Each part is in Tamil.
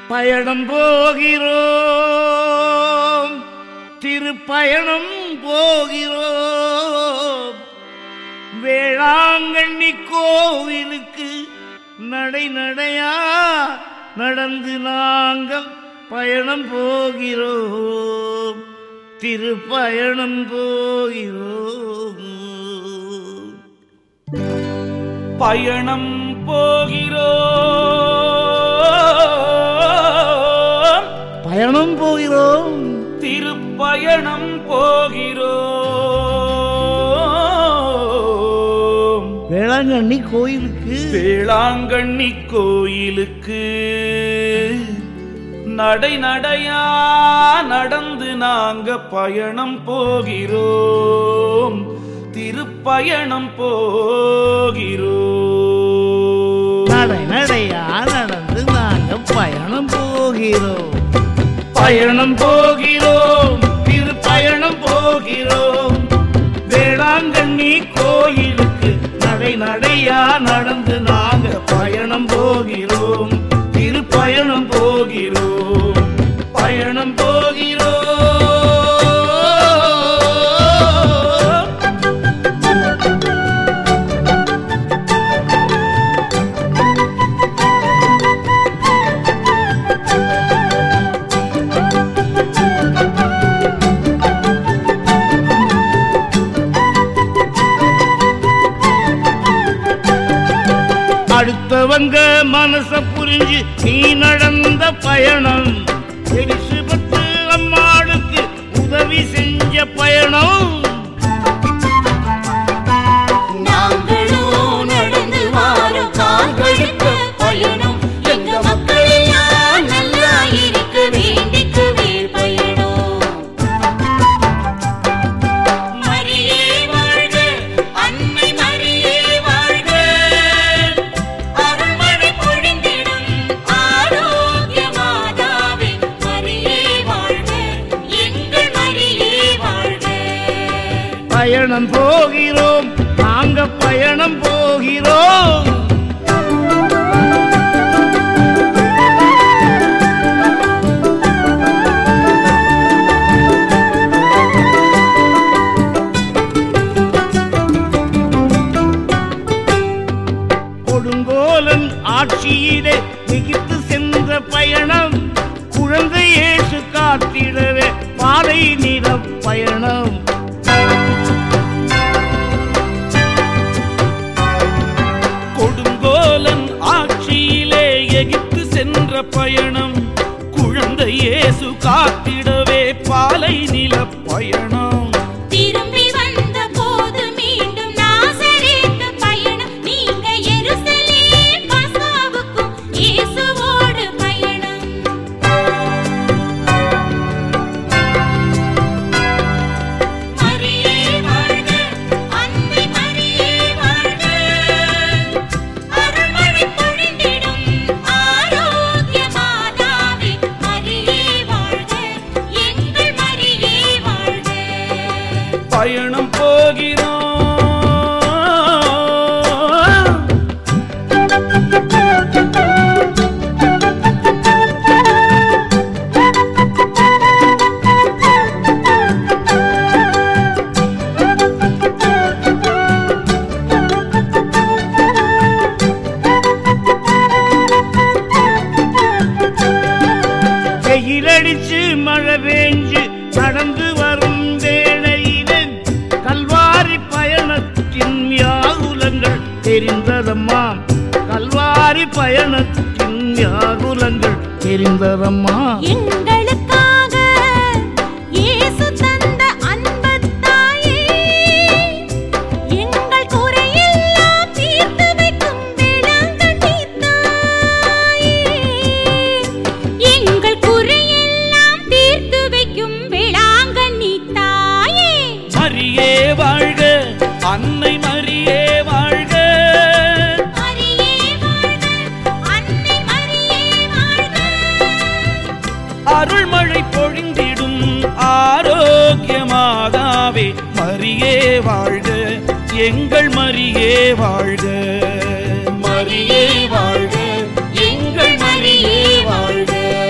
பயணம் போகிறோம் திருப்பயணம் போகிறோம் வேளாங்கண்ணி கோவிலுக்கு நடை நடையா நடந்து நாங்கள் பயணம் போகிறோம் திருப்பயணம் போகிறோம் பயணம் போகிறோம் பயணம் போகிறோம் திருப்பயணம் போகிறோம் வேளாங்கண்ணி கோயிலுக்கு வேளாங்கண்ணி கோயிலுக்கு நடை நடையா நடந்து நாங்க பயணம் போகிறோம் திருப்பயணம் போகிறோம் நடை நடையா நடந்து நாங்க பயணம் போகிறோம் பயணம் போகிறோம் திருப்பயணம் போகிறோம் வேளாங்கண்ணி கோயிலுக்கு நடை நடையா நடந்து நாங்க பயணம் போகிறோம் திருப்பயணம் போகிறோம் பயணம் போகிறோம் அடுத்தவங்க மனச புரிஞ்சு நீ நடந்த பயணம் எலிசபெத்து அம்மாளுக்கு உதவி செஞ்ச பயணம் நாங்களோ நடந்து வாரோம் கால்களுக்கு பயணம் எங்க மக்கள் எல்லாம் நல்லா இருக்க வேண்டிக்கவே பயணம் மரியே வாழ்க அன்னை மரியே வாழ்க அருள்மழை பொழிந்திடும் ஆரோக்கிய மாதாவே மரியே வாழ்க எங்கள் மரியே வாழ்க பயணம் போகிறோம் நாங்க பயணம் போகிறோம் கொடுங்கோலன் ஆட்சியிலே எகிப்து சென்ற பயணம் குழந்தை இயேசு காத்திடவே பாலை நிற பயணம் கொடுங்கோலன் ஆட்சியிலே எகிப்து சென்ற பயணம் குழந்தை இயேசு காத்திடவே பாலை நில பயணம் திரும்பி வந்த போது மீண்டும் நாசரேத்து பயணம் நீங்க எருசலேம் பாசாவுக்கும் இயேசுவோடு பயணம் மரியே வாழ்க அன்னை மரியே வாழ்க அருள்மழை பொழிந்திடும் ஆரோக்கிய மாதாவே மரியே வாழ்க எங்கள் மரியே வாழ்க பயணம் போகிறோம் வெயிலடிச்சு மழை பெஞ்சு நடந்து வரும் வேளையிலே கல்வாரி பயணத்தின் யாகுலங்கள் தெரிந்ததம்மா கல்வாரி பயணத்தின் யாகுலங்கள் தெரிந்ததம்மா எங்களுக்காக இயேசு தந்த அன்பு தாயே எங்கள் குறையெல்லாம் தீர்த்து வைக்கும் வேளாங்கண்ணி தாயே எங்கள் குறையெல்லாம் தீர்த்து வைக்கும் வேளாங்கண்ணி தாயே மரியே வாழ்க அன்னை மரியே வாழ்க மரியே வாழ்க அன்னை மரியே வாழ்க அருள்மழை பொழிந்திடும் ஆரோக்கிய மாதாவே மரியே வாழ்க எங்கள் மரியே வாழ்க மரியே வாழ்க எங்கள் மரியே வாழ்க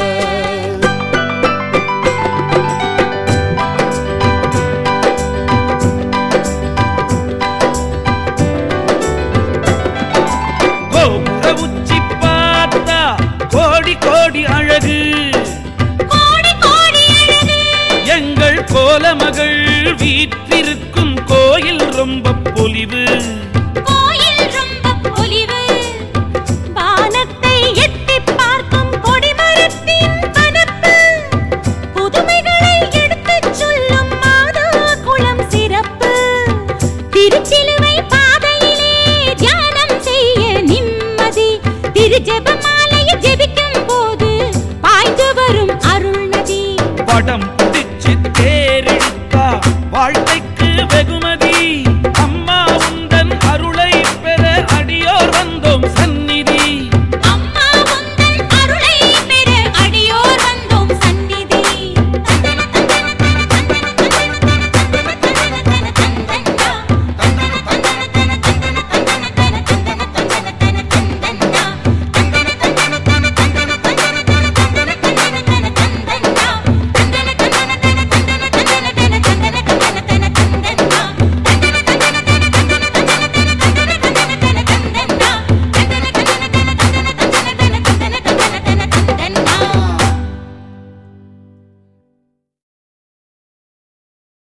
வடம்